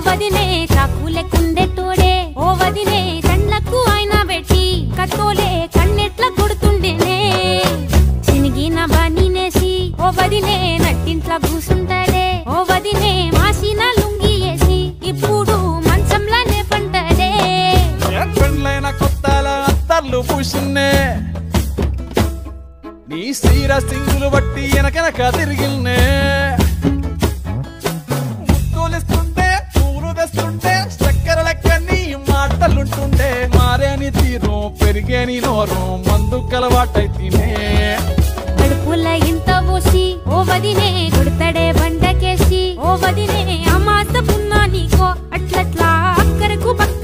వదినే చాకులెక్కుండే తోడే ఓ వదినే కండ్లకు ఆయన పెట్టి కత్తోలే కన్నెట్ల కొడుతుండేనే చినిగిన బానినేసి ఓ వదినే నట్టింట్ల కూసుంటాడే ఓ వదినే మాసిన లుంగి వేసి ఇప్పుడు మంచంలానే పంటడే ఏ పెండ్లైన కొత్తల అత్తర్లు పూసిన్నే నీ సీర సింగులు బట్టి వెనకెనక తిరిగిల్నే ముత్తులిస్తుంటే పూలు తెస్తుంటే చక్కెర లెక్క నీ మాటలుంటుండే మారేని తీరు పెరిగేని నోరు మందు కలవాటైతేనే కడుపుల ఇంత పోసి ఓ వదినే కొడతాడే బండకేసి ఓ వదినే అమాస పున్నా నీకో అట్లట్లా అక్కరకు పక్క